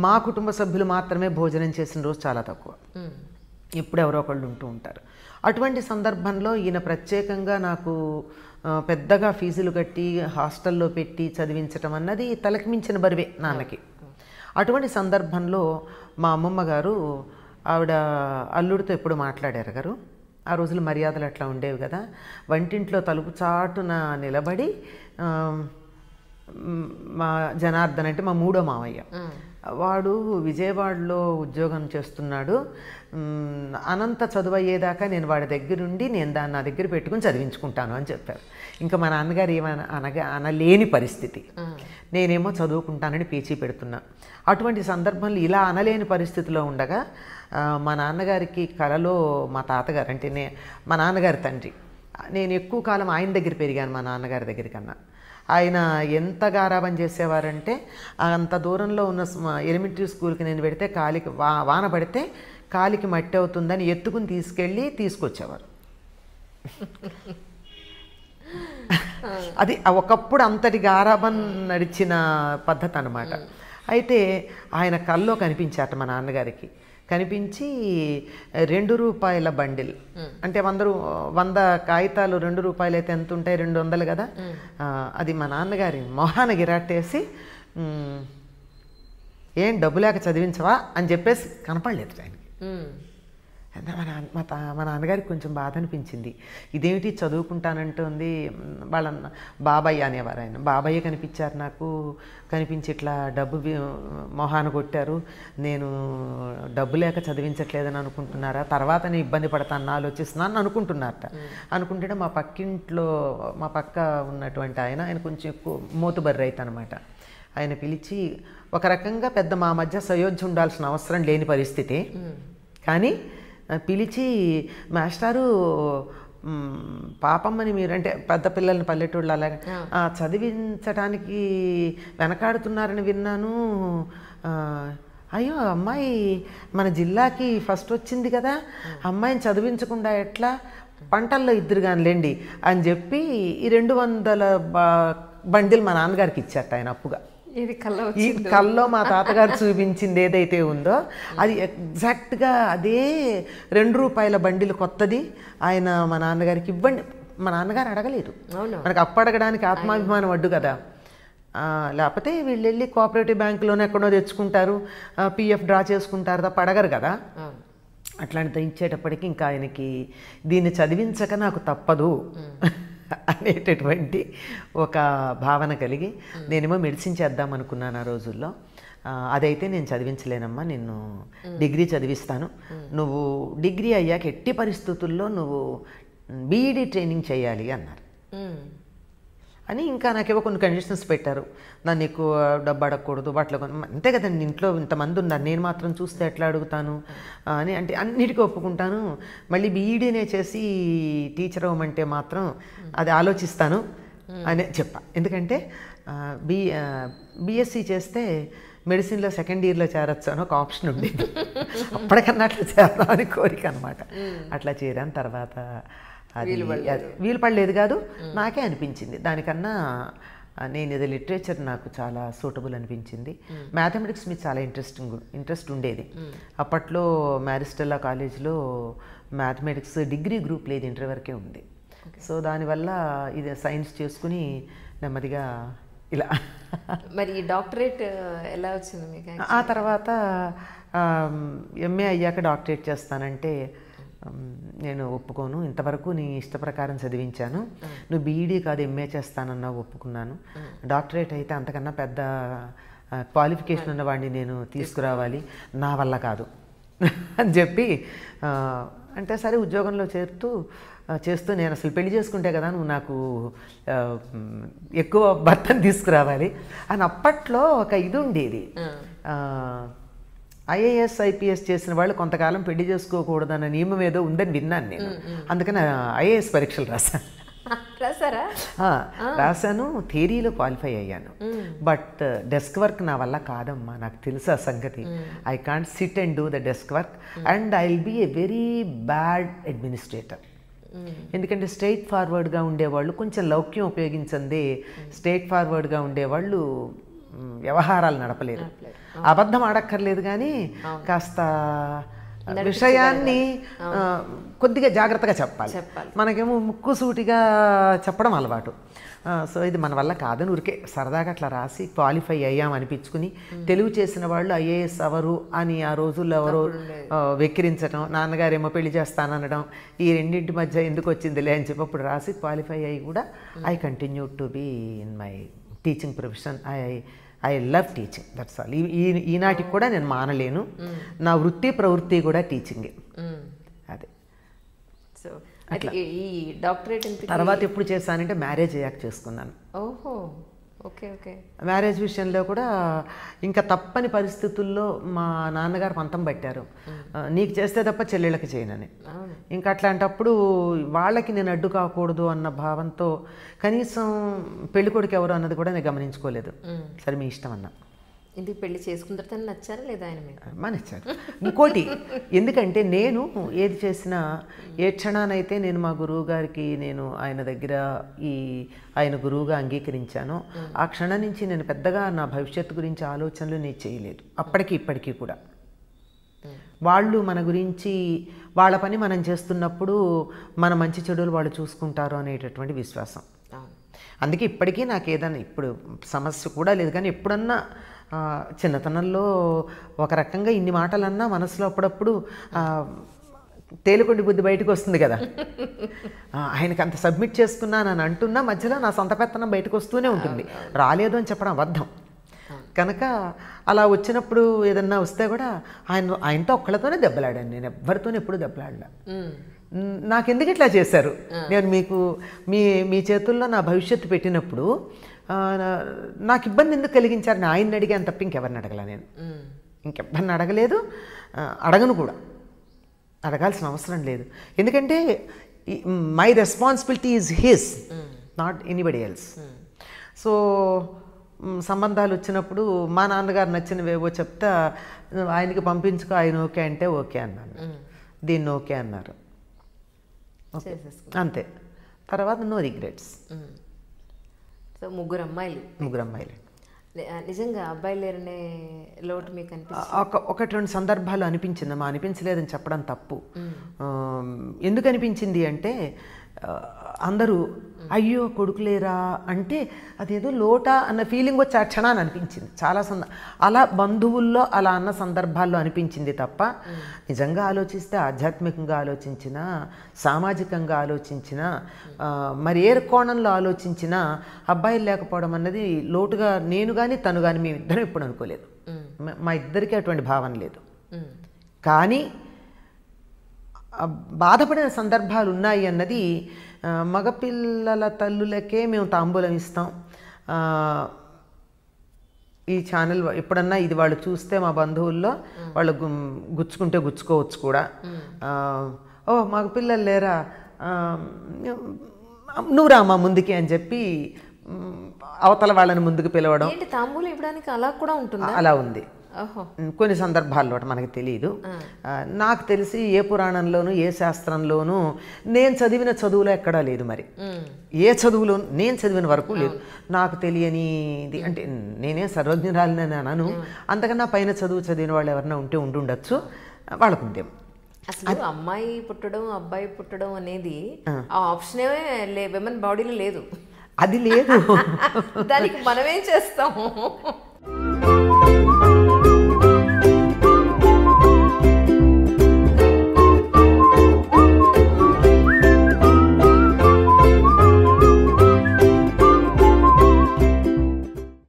మా కుటుంబ సభ్యులు మాత్రమే భోజనం చేసిన రోజు చాలా తక్కువ మ్మ్. ఎప్పుడు ఎవరో ఒకళ్ళు ఉంటూ ఉంటారు అటువంటి సందర్భంలో ఈయన ప్రత్యేకంగా నాకు ఆ, పెద్దగా ఫీజులు కట్టి హాస్టల్లో పెట్టి చదివించటం అన్నది తలకి మించిన బరువే నాన్నకి అటువంటి సందర్భంలో మా అమ్మమ్మ గారు ఆవిడ అల్లుడితో ఎప్పుడు మాట్లాడారు గారు ఆ రోజులు మర్యాదలు అట్లా ఉండేవి కదా వంటింట్లో తలుపు చాటున నిలబడి ఆ, మ్, మా జనార్దన్ అంటే మా మూడో మావయ్య వాడు విజయవాడలో ఉద్యోగం చేస్తున్నాడు మ్, అనంత చదువు అయ్యేదాకా నేను వాడి దగ్గరుండి నేను దాన్ని నా దగ్గర పెట్టుకుని చదివించుకుంటాను అని చెప్పారు ఇంకా మా నాన్నగారు ఏమైనా అనగా అనలేని పరిస్థితి నేనేమో చదువుకుంటానని పేచీ పెడుతున్నా అటువంటి సందర్భంలో ఇలా అనలేని పరిస్థితిలో ఉండగా ఆ, మా నాన్నగారికి కలలో మా తాతగారు అంటే నే మా నాన్నగారి తండ్రి నేను ఎక్కువ కాలం ఆయన దగ్గర పెరిగాను మా నాన్నగారి దగ్గర కన్నా ఆయన ఎంత గారాబం చేసేవారంటే అంత దూరంలో ఉన్న స్మ- ఎలిమెంటరీ స్కూల్కి నేను పెడితే కాలికి వా వాన పడితే కాలికి మట్టి అవుతుందని ఎత్తుకుని తీసుకెళ్ళి తీసుకొచ్చేవారు అది ఆ ఒకప్పుడు అంతటి గారాబం నడిచిన పద్ధతి అనమాట అయితే ఆయన కల్లో కనిపించాట మా నాన్నగారికి కనిపించి రెండు రూపాయల బండిల్ అంటే వంద రూ- వంద కాగితాలు రెండు రూపాయలు అయితే ఎంత ఉంటాయి రెండు వందలు కదా ఆ, అది మా నాన్నగారి మొహాన గిరాటేసి "ఉమ్, ఏం డబ్బు లేక చదివించవా అని చెప్పేసి కనపడలేదు ఆయనకి మ్మ్. అంటే మా నాన్న మా తా మా నాన్నగారికి కొంచెం బాధ అనిపించింది ఇదేమిటి చదువుకుంటానంటుంది మ్, వాళ్ళ అన్న- బాబాయ్ అనేవారు ఆయన బాబాయ్ కనిపించారు నాకు కనిపించి ఇట్లా డబ్బు వి- మొహాన కొట్టారు నేను డబ్బు లేక చదివించట్లేదని అనుకుంటున్నారా తర్వాత నేను ఇబ్బంది పడతాను ఆలోచిస్తున్నాను అనుకుంటున్నారట అనుకుంటే మా పక్కింట్లో మా పక్క ఉన్నటువంటి ఆయన ఆయన కొంచెం ఎక్కువ మోతుబర్రి రైతు అనమాట ఆయన పిలిచి ఒక రకంగా పెద్ద మా మధ్య సయోధ్య ఉండాల్సిన అవసరం లేని పరిస్థితి కానీ ఆ, పిలిచి మాస్టారు మ్, పాపమ్మని మీరు అంటే పెద్ద పిల్లల్ని పల్లెటూళ్ళు అలాగే ఆ, చదివించడానికి వెనకాడుతున్నారని విన్నాను ఆ, అయ్యో అమ్మాయి మన జిల్లాకి ఫస్ట్ వచ్చింది కదా అమ్మాయిని చదివించకుండా ఎట్లా పంటల్లో ఇద్దరు కానిలేండి అని చెప్పి ఈ రెండు వందల బ- బండిల్ మా నాన్నగారికి ఇచ్చారట ఆయన అప్పుగా ఇది కళ్ళ ఈ కల్లో మా తాతగారు చూపించింది ఏదైతే ఉందో అది ఎగ్జాక్ట్గా అదే రెండు రూపాయల బండిలు కొత్తది ఆయన మా నాన్నగారికి ఇవ్వండి మా నాన్నగారు అడగలేదు అవును మనకు అప్పు అడగడానికి ఆత్మాభిమానం అడ్డు కదా ఆ, లేకపోతే వీళ్ళు వెళ్ళి కోఆపరేటివ్ బ్యాంకులోనే ఎక్కడో తెచ్చుకుంటారు పిఎఫ్ డ్రా చేసుకుంటారు తప్ప అడగరు కదా అవును అట్లాంటిది ఇచ్చేటప్పటికి ఇంకా ఆయనకి దీన్ని చదివించక నాకు తప్పదు అనేటటువంటి ఒక భావన కలిగి నేనేమో మెడిసిన్ చేద్దాం అనుకున్నాను ఆ రోజుల్లో ఆ, అదైతే నేను చదివించలేనమ్మా నిన్ను డిగ్రీ చదివిస్తాను నువ్వు డిగ్రీ అయ్యాక ఎట్టి పరిస్థితుల్లో నువ్వు బీఈడి ట్రైనింగ్ చేయాలి అన్నారు మ్మ్. అని ఇంకా నాకేవో కొన్ని కండిషన్స్ పెట్టారు నన్ను ఎక్కువ డబ్బు అడగకూడదు వాటిలో కొన్ని- అంతే కదండి ఇంట్లో ఇంతమంది ఉన్నారు నేను మాత్రం చూస్తే ఎట్లా అడుగుతాను ఆ, అని అంటే అన్నిటికీ ఒప్పుకుంటాను మళ్ళీ బీఈడీనే చేసి టీచర్ అవ్వమంటే మాత్రం అది ఆలోచిస్తాను అని చెప్పా ఎందుకంటే ఆ, బీ బీఎస్సీ చేస్తే మెడిసిన్లో సెకండ్ ఇయర్లో చేరొచ్చు అని ఒక ఆప్షన్ ఉండేది అప్పటికన్నా అట్లా చేద్దాం అని కోరిక అనమాట అట్లా చేరాను తర్వాత అది అది వీలు పడలేదు కాదు నాకే అనిపించింది దానికన్నా ఆ, నేను ఇది లిటరేచర్ నాకు చాలా సూటబుల్ అనిపించింది మ్యాథమెటిక్స్ మీద చాలా ఇంట్రెస్టింగ్ ఇంట్రెస్ట్ ఉండేది అప్పట్లో మ్యారిస్టెల్లా కాలేజ్లో మ్యాథమెటిక్స్ డిగ్రీ గ్రూప్ లేదు ఇంటర్ వరకే ఉంది సో దానివల్ల ఇది సైన్స్ చేసుకుని నెమ్మదిగా ఇలా మరి ఈ డాక్టరేట్ ఎలా వచ్చింది మీకు ఆ తర్వాత ఎంఏ అయ్యాక డాక్టరేట్ చేస్తానంటే ఉమ్, నేను ఒప్పుకోను ఇంతవరకు నీ ఇష్ట ప్రకారం చదివించాను నువ్వు బీఈడీ కాదు ఎంఏ చేస్తానన్నావు ఒప్పుకున్నాను డాక్టరేట్ అయితే అంతకన్నా పెద్ద క్వాలిఫికేషన్ ఉన్నవాడిని నేను తీసుకురావాలి నా వల్ల కాదు అని చెప్పి ఆ, అంటే సరే ఉద్యోగంలో చేరుతూ ఆ, చేస్తూ నేను అసలు పెళ్లి చేసుకుంటే కదా నువ్వు నాకు ఆ, మ్, ఎక్కువ భర్తను తీసుకురావాలి అని అప్పట్లో ఒక ఇది ఉండేది ఐఏఎస్ ఐపీఎస్ చేసిన వాళ్ళు కొంతకాలం పెళ్లి చేసుకోకూడదన్న నియమం ఏదో ఉందని విన్నాను నేను అందుకని ఐఏఎస్ పరీక్షలు రాశాను రాసారా ఆ, రాశాను థియరీలో క్వాలిఫై అయ్యాను బట్ డెస్క్ వర్క్ నా వల్ల కాదమ్మా నాకు తెలుసు ఆ సంగతి I can't sit and do the desk work and I will be a very bad administrator ఎందుకంటే స్ట్రైట్ ఫార్వర్డ్గా ఉండేవాళ్ళు కొంచెం లౌక్యం ఉపయోగించండి స్ట్రైట్ ఫార్వర్డ్గా ఉండేవాళ్ళు మ్, వ్యవహారాలు నడపలేరు అబద్ధం ఆడక్కర్లేదు కానీ కాస్త విషయాన్ని ఆ, కొద్దిగా జాగ్రత్తగా చెప్పాలి చెప్పాలి. మనకేమో ముక్కు సూటిగా చెప్పడం అలవాటు ఆ, సో ఇది మన వల్ల కాదని ఊరికే సరదాగా అట్లా రాసి క్వాలిఫై అయ్యాం అనిపించుకుని తెలుగు చేసిన వాళ్ళు ఐఏఎస్ అవరు అని ఆ రోజుల్లో ఎవరో ఆ, వెక్కిరించడం నాన్నగారేమో పెళ్లి చేస్తాననడం ఈ రెండింటి మధ్య ఎందుకు వచ్చిందిలే అని చెప్పి అప్పుడు రాసి క్వాలిఫై అయ్యి కూడా I continue to be in my teaching profession I I love teaching that's all ఈ ఈనాటికి కూడా నేను మానలేను నా వృత్తి ప్రవృత్తి కూడా టీచింగే అదే సో అయితే ఈ- ఈ డాక్టరేట్ ఎంత తర్వాత ఎప్పుడు చేశానంటే మ్యారేజ్ అయ్యాక చేసుకున్నాను ఓహో ఓకే ఓకే మ్యారేజ్ విషయంలో కూడా ఇంకా తప్పని పరిస్థితుల్లో మా నాన్నగారు పంతం పట్టారు ఆ, నీకు చేస్తే తప్ప చెల్లెళ్ళకి చేయనని అవును ఇంకా అట్లాంటప్పుడు వాళ్ళకి నేను అడ్డు కాకూడదు అన్న భావంతో కనీసం పెళ్ళికొడుకు ఎవరు అన్నది కూడా నేను గమనించుకోలేదు సరే మీ ఇష్టం అన్నా ఇది పెళ్లి చేసుకున్న తర్వాత నచ్చారా లేదా ఆయన మీకు మానేచ్చారు ఇంకోటి ఎందుకంటే నేను ఏది చేసినా ఏ క్షణానైతే నేను మా గురువు గారికి నేను ఆయన దగ్గర ఈ ఆయన గురువుగా అంగీకరించానో ఆ క్షణం నుంచి నేను పెద్దగా నా భవిష్యత్తు గురించి ఆలోచనలు నేను చేయలేదు అప్పటికి ఇప్పటికీ కూడా వాళ్ళు మన గురించి వాళ్ళ పని మనం చేస్తున్నప్పుడు మన మంచి చెడులు వాళ్ళు చూసుకుంటారు అనేటటువంటి విశ్వాసం అవును అందుకే ఇప్పటికీ నాకు ఏదైనా ఇప్పుడు సమస్య కూడా లేదు కానీ ఎప్పుడన్నా ఆ, చిన్నతనంలో ఒక రకంగా ఇన్ని మాటలన్నా మనసులో అప్పుడప్పుడు ఆ, తేలికొండి బుద్ధి బయటకు వస్తుంది కదా ఆ, ఆయనకి అంత సబ్మిట్ చేసుకున్నానని అంటున్నా మధ్యలో నా సొంత పెత్తనం బయటకు వస్తూనే ఉంటుంది రాలేదు అని చెప్పడం అబద్ధం కనుక అలా వచ్చినప్పుడు ఏదన్నా వస్తే కూడా ఆయన ఆయనతో ఒక్కళ్ళతోనే దెబ్బలాడాను నేను ఎవ్వరితోనే ఎప్పుడు దెబ్బలాడలా మ్మ్. మ్, నాకెందుకు ఇట్లా చేశారు నేను మీకు మీ మీ చేతుల్లో నా భవిష్యత్తు పెట్టినప్పుడు ఆ, నా- నాకు ఇబ్బంది ఎందుకు కలిగించారని ఆయన్ని అడిగాను తప్ప ఇంకెవరిని అడగల నేను మ్మ్. ఇంకెవరిని అడగలేదు ఆ, అడగను కూడా అడగాల్సిన అవసరం లేదు ఎందుకంటే my responsibility is his not anybody else so hmm, సంబంధాలు వచ్చినప్పుడు మా నాన్నగారు నచ్చినవేవో చెప్తా ఆయనకి పంపించుకో ఆయన ఓకే అంటే ఓకే అన్నాను దీన్ని ఓకే అన్నారు చేసేసుకున్నాం అంతే తర్వాత నో రిగ్రెట్స్ మ్మ్. సో ముగ్గురు అమ్మాయిలు ముగ్గురు అమ్మాయిలు ని- ఆ, నిజంగా అబ్బాయి లేరనే లోటు మీకు అనిపిస్తుంది ఒక ఒకటి రెండు సందర్భాలు అనిపించింది మా అనిపించలేదని చెప్పడం తప్పు ఆ, ఎందుకు అనిపించింది అంటే ఆ, అందరూ అయ్యో కొడుకులేరా అంటే అదేదో లోటా అన్న ఫీలింగ్ వచ్చి ఆ క్షణాన్ని అనిపించింది చాలా సంద అలా బంధువుల్లో అలా అన్న సందర్భాల్లో అనిపించింది తప్ప నిజంగా ఆలోచిస్తే ఆధ్యాత్మికంగా ఆలోచించిన సామాజికంగా ఆలోచించిన ఆ, మరి ఏ కోణంలో ఆలోచించినా అబ్బాయిలు లేకపోవడం అన్నది లోటుగా నేను కానీ తను కానీ మేము ఇద్దరం ఎప్పుడు అనుకోలేదు మా- మా ఇద్దరికీ అటువంటి భావన లేదు మ్మ్. కానీ ఆ బాధపడిన సందర్భాలు ఉన్నాయి అన్నది ఆ, మగపిల్లల తల్లులకే మేము తాంబూలం ఇస్తాం ఆ, ఈ ఛానల్ ఎప్పుడన్నా ఇది వాళ్ళు చూస్తే మా బంధువుల్లో వాళ్ళు గు- గుచ్చుకుంటే గుచ్చుకోవచ్చు కూడా ఆ, ఓ మగపిల్లలు లేరా ఆ, నువ్వు రామా ముందుకి అని చెప్పి మ్, అవతల వాళ్ళని ముందుకు పిలవడం ఏంటి తాంబూలం ఇవ్వడానికి అలా కూడా ఉంటుందా అలా ఉంది ఓహో ఉమ్, కొన్ని సందర్భాల్లో మనకి తెలియదు ఆ, నాకు తెలిసి ఏ పురాణంలోనూ ఏ శాస్త్రంలోనూ నేను చదివిన చదువులో ఎక్కడా లేదు మరి మ్మ్. ఏ చదువులో నేను చదివిన వరకు లేదు నాకు తెలియనిది అంటే నేనే సర్వజ్ఞురాలని అనను అంతకన్నా పైన చదువు చదివిన వాళ్ళు ఎవరైనా ఉంటే ఉండుండొచ్చు వాళ్ళకు ఉందేమో అసలు అమ్మాయి పుట్టడం అబ్బాయి పుట్టడం అనేది ఆ ఆప్షనే లే విమెన్ బాడీలో లేదు అది లేదు దానికి మనమేం చేస్తాము